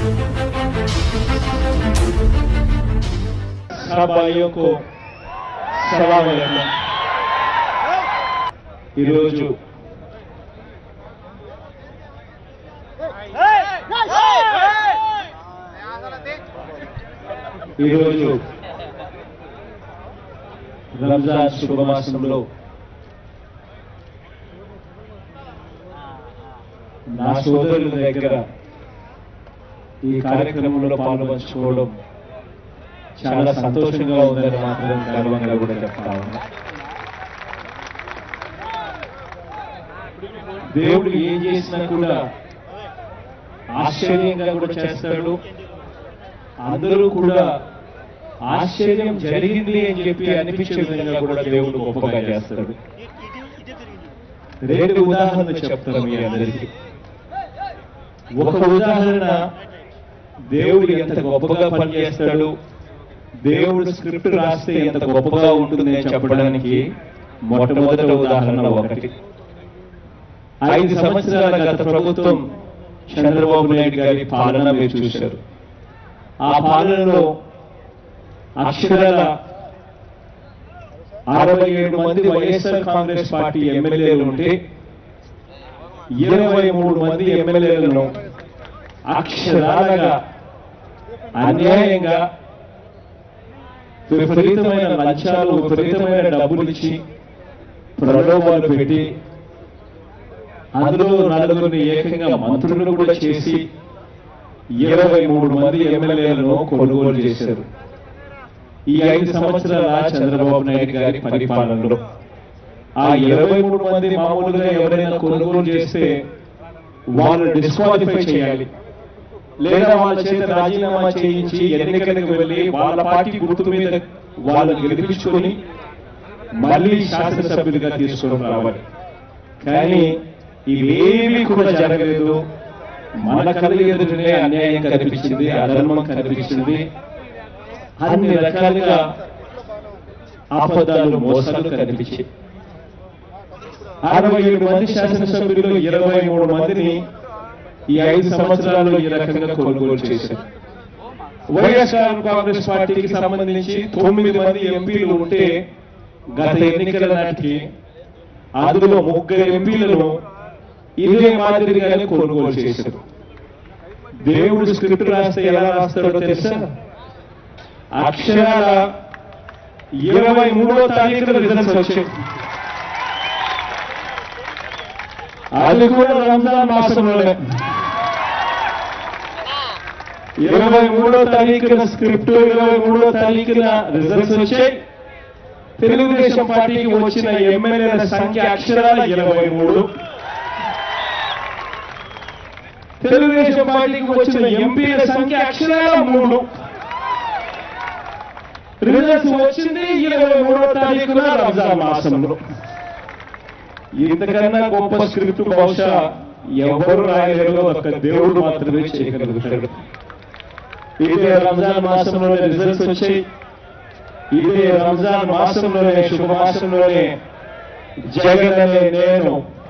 सब भाइयों को సలాం అలైకుం ఈరోజు ఈరోజు రంజాన్ శుభమాసంలో నా సోదరుల దగ్గర ఈ కార్యక్రమంలో పాల్పంచుకోవడం చాలా సంతోషంగా ఉందని మాత్రం గర్వంగా కూడా చెప్తా ఉన్నా దేవుడు ఏం చేసినా కూడా ఆశ్చర్యంగా కూడా చేస్తాడు అందరూ కూడా ఆశ్చర్యం జరిగింది అని చెప్పి అనిపించే విధంగా కూడా దేవుడు గొప్పగా చేస్తాడు రెండు ఉదాహరణలు చెప్తాను మీ అందరికీ ఒక ఉదాహరణ దేవుడు ఎంత గొప్పగా పనిచేస్తాడు దేవుడు స్క్రిప్ట్ రాస్తే ఎంత గొప్పగా ఉంటుంది అని చెప్పడానికి మొట్టమొదటి ఉదాహరణ ఒకటి ఐదు సంవత్సరాల గత ప్రభుత్వం చంద్రబాబు నాయుడు గారి పాలన మీరు చూశారు ఆ పాలనలో అక్షరాల అరవై ఏడు మంది వైఎస్ఆర్ కాంగ్రెస్ పార్టీ ఎమ్మెల్యేలు ఉంటే ఇరవై మూడు మంది ఎమ్మెల్యేలను అక్షరాలుగా అన్యాయంగా విపరీతమైన లంచాలు విపరీతమైన డబ్బులు ఇచ్చి ప్రలోభాలు పెట్టి అందులో నలుగురిని ఏకంగా మంత్రులను కూడా చేసి ఇరవై మూడు మంది ఎమ్మెల్యేలను కొనుగోలు చేశారు ఈ ఐదు సంవత్సరాల చంద్రబాబు నాయుడు గారి పరిపాలనలో ఆ ఇరవై మూడు మంది మామూలుగా ఎవరైనా కొనుగోలు చేస్తే వాళ్ళు డిస్క్వాలిఫై చేయాలి లేదా వాళ్ళ చేత రాజీనామా చేయించి ఎన్నికలకు వెళ్ళి వాళ్ళ పార్టీ గుర్తు మీద వాళ్ళు గెలిపించుకొని మళ్ళీ శాసనసభ్యులుగా తీసుకొని రావాలి కానీ ఇవేమీ కూడా జరగలేదు మన కళ్ళు ఎదుటనే అన్యాయం కనిపించింది అధర్మం కనిపించింది అన్ని రకాలుగా ఆపదాలు మోసాలు కనిపించాయి అరవై ఏడు మంది శాసనసభ్యులు ఇరవై మూడు మందిని ఈ ఐదు సంవత్సరాలు ఈ రకంగా కొనుగోలు చేశారు వైఎస్ఆర్ కాంగ్రెస్ పార్టీకి సంబంధించి తొమ్మిది మంది ఎంపీలు ఉంటే గత ఎన్నికల నాటికి అందులో ముగ్గురు ఎంపీలను ఇదే మాదిరిగానే కొనుగోలు చేశారు దేవుడు స్క్రిప్ట్ రాస్తే ఎలా రాస్తాడో తెలుసా అక్షరాల ఇరవై మూడో తారీఖున రిజల్ట్స్ వచ్చాయి అది కూడా రంజాన్ మాసంలోనే ఇరవై మూడో తారీఖున స్క్రిప్ట్ ఇరవై మూడో తారీఖున రిజల్ట్స్ వచ్చాయి తెలుగుదేశం పార్టీకి వచ్చిన ఎమ్మెల్యేల సంఖ్య అక్షరాల ఇరవై మూడు తెలుగుదేశం పార్టీకి వచ్చిన ఎంపీల సంఖ్య అక్షరాల మూడు రిజల్ట్స్ వచ్చింది ఇరవై మూడో తారీఖున రంజాన్ మాసంలో ఇంతకన్నా గొప్ప స్క్రిప్ట్ బహుశా ఎవరు రాయలేరు ఒక దేవుడు మాత్రమే చేయగలుగుతాడు ఇదే రంజాన్ మాసంలోనే రిజల్ట్స్ వచ్చాయి ఇదే రంజాన్ మాసంలోనే శుభ మాసంలోనే జగన్ అనే నేను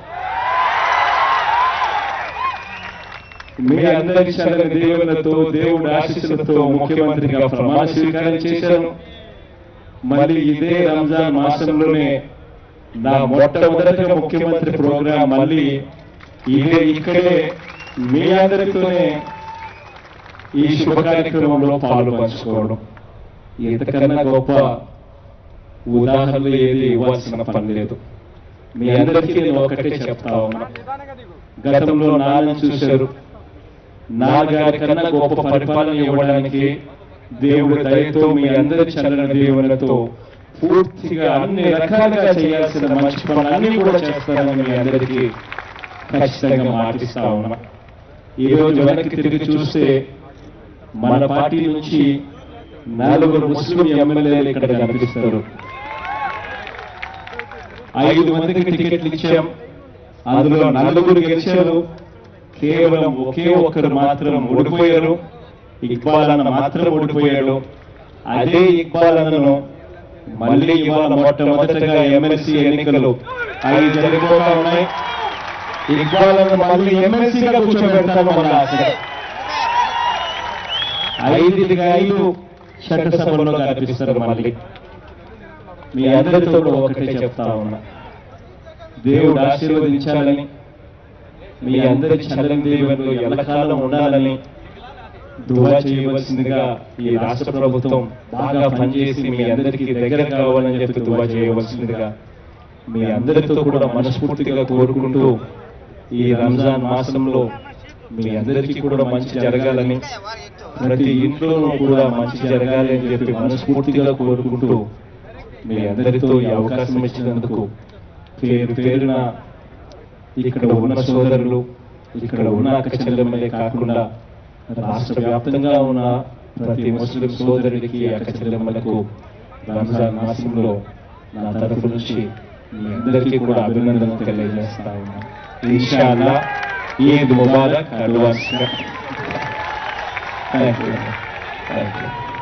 మీ అందరి చల్లని దేవులతో దేవుడి ఆశీస్సులతో ముఖ్యమంత్రిగా ప్రమాణ స్వీకారం చేశాను మళ్ళీ ఇదే రంజాన్ మాసంలోనే నా మొట్టమొదటిగా ముఖ్యమంత్రి ప్రోగ్రాం మళ్ళీ ఇదే ఇక్కడే మీ అందరితోనే ఈ శుభ కార్యక్రమంలో పాలు పంచుకోవడం ఇంతకన్నా గొప్ప ఉదాహరణలు ఏది ఇవ్వాల్సిన పని లేదు మీ అందరికీ నేను ఒకటే చెప్తా ఉన్నా గతంలో నాన్నని చూశారు నాన్నగారి కన్నా గొప్ప పరిపాలన ఇవ్వడానికి దేవుడి దయతో మీ అందరి చల్లని దేవునితో పూర్తిగా అన్ని రకాలుగా చేయాల్సిన మంచి పనులన్నీ కూడా చేస్తానని మీ అందరికీ ఖచ్చితంగా మాటిస్తా ఉన్నా ఈ రోజు వెనక్కి తిరిగి చూస్తే మన పార్టీ నుంచి నలుగురు ముస్లిం ఎమ్మెల్యేలు ఇక్కడ కనిపిస్తారు ఐదు మందికి టికెట్లు ఇచ్చాం అందులో నలుగురు గెలిచారు కేవలం ఒకే ఒక్కరు మాత్రం ఓడిపోయారు ఇక్బాల్ అన్న మాత్రం ఓడిపోయాడు అదే ఇక్బాల్ అన్నను మళ్ళీ ఇవాళ మొట్టమొదటిగా ఎమ్మెల్సీ ఎన్నికలు అవి జరిగిపోతా ఉన్నాయి ఇక్బాల్ అన్న మళ్ళీ ఎమ్మెల్సీగా కూర్చోబెడతాము మన ఆశ ఐదుటికి ఐదు చట్టసభలో కనిపిస్తారు మళ్ళీ మీ అందరితో కూడా ఒకటే చెప్తా ఉన్నా దేవుడు ఆశీర్వదించాలని మీ అందరి చల్లని దేవుళ్ళు ఎల్లకాలం ఉండాలని దువా చేయవలసిందిగా ఈ రాష్ట్ర ప్రభుత్వం బాగా పనిచేసి మీ అందరికీ దగ్గర కావాలని చెప్పి దువా చేయవలసిందిగా మీ అందరితో కూడా మనస్ఫూర్తిగా కోరుకుంటూ ఈ రంజాన్ మాసంలో మీ అందరికీ కూడా మంచి జరగాలని ప్రతి ఇంట్లోనూ కూడా మంచి జరగాలి అని చెప్పి మనస్ఫూర్తిగా కోరుకుంటూ మీ అందరితో ఈ అవకాశం ఇచ్చినందుకు పేరు పేరున ఇక్కడ ఉన్న సోదరులు ఇక్కడ ఉన్న అక్క చెల్లెమ్మలే కాకుండా రాష్ట్ర వ్యాప్తంగా ఉన్న ప్రతి ముస్లిం సోదరుడికి అక్క చెల్లెమ్మలకు రంజాన్ మాసంలో నా తరఫు నుంచి మీ అందరికీ కూడా అభినందనలు తెలియజేస్తా ఉన్నాను ఇన్షాల్లా Eid Mubarak advance thank you thank you